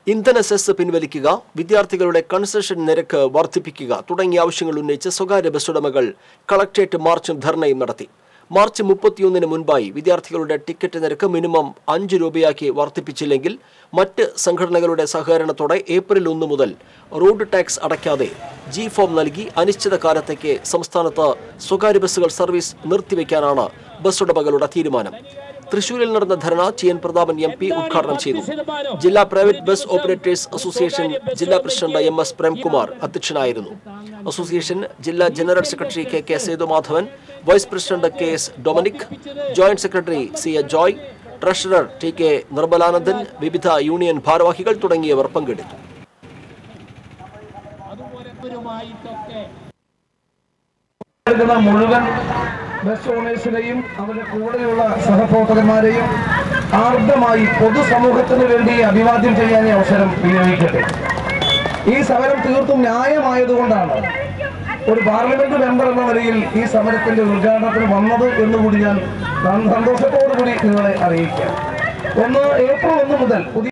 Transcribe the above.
ഇന്ധന സെസ് പിൻവലിക്കുക വിദ്യാർത്ഥികളുടെ കൺസെഷൻ നിരക്ക് വർദ്ധിപ്പിക്കുക തുടങ്ങിയ ആവശ്യങ്ങൾ ഉന്നയിച്ച് സ്വകാര്യ ബസ് ഉടമകൾ കളക്ട്രേറ്റ് മാർച്ചും ധർണയും നടത്തി മാർച്ച് മുപ്പത്തിയൊന്നിന് മുൻപായി വിദ്യാർത്ഥികളുടെ ടിക്കറ്റ് നിരക്ക് മിനിമം അഞ്ച് രൂപയാക്കി വർദ്ധിപ്പിച്ചില്ലെങ്കിൽ മറ്റ് സംഘടനകളുടെ സഹകരണത്തോടെ ഏപ്രിൽ ഒന്ന് മുതൽ റോഡ് ടാക്സ് അടയ്ക്കാതെ ജി ഫോം നൽകി അനിശ്ചിതകാലത്തേക്ക് സംസ്ഥാനത്ത് സ്വകാര്യ ബസ്സുകൾ സർവീസ് നിർത്തിവെക്കാനാണ് ബസ് ഉടമകളുടെ തീരുമാനം തൃശൂരിൽ നടന്ന dharna T N Prathapan M P ഉദ്ഘാടനം ചെയ്തു ജില്ലാ പ്രൈവറ്റ് ബസ് ഓപ്പറേറ്റേഴ്സ് അസോസിയേഷൻ ജില്ലാ പ്രസിഡന്റ് എം എസ് പ്രേംകുമാർ അധ്യക്ഷനായിരുന്നു അസോസിയേഷൻ ജില്ലാ general secretary K K Sethumadhavan vice president K S Dominic joint secretary C A Joy treasurer T K Nirmalanandan വിവിധ യൂണിയൻ ഭാരവാഹികൾ തുടങ്ങിയവർ പങ്കെടുത്തു എടുക്കുന്ന മുഴുവൻ ബസ് ഓണേഴ്സിനെയും അവരുടെ കൂടെയുള്ള സഹപ്രവർത്തകന്മാരെയും ആർദ്രമായി പൊതുസമൂഹത്തിന് വേണ്ടി അഭിവാദ്യം ചെയ്യാൻ ഈ അവസരം വിനിയോഗിക്കട്ടെ ഈ സമരം തീർത്തും ന്യായമായതുകൊണ്ടാണ് ഒരു പാർലമെന്റ് മെമ്പർ എന്ന നിലയിൽ ഈ സമരത്തിന്റെ ഉദ്ഘാടനത്തിന് വന്നത് എന്നുകൂടി ഞാൻ സന്തോഷത്തോടു കൂടി നിങ്ങളെ അറിയിക്കാം ഒന്ന് ഏപ്രിൽ ഒന്ന് മുതൽ പുതിയ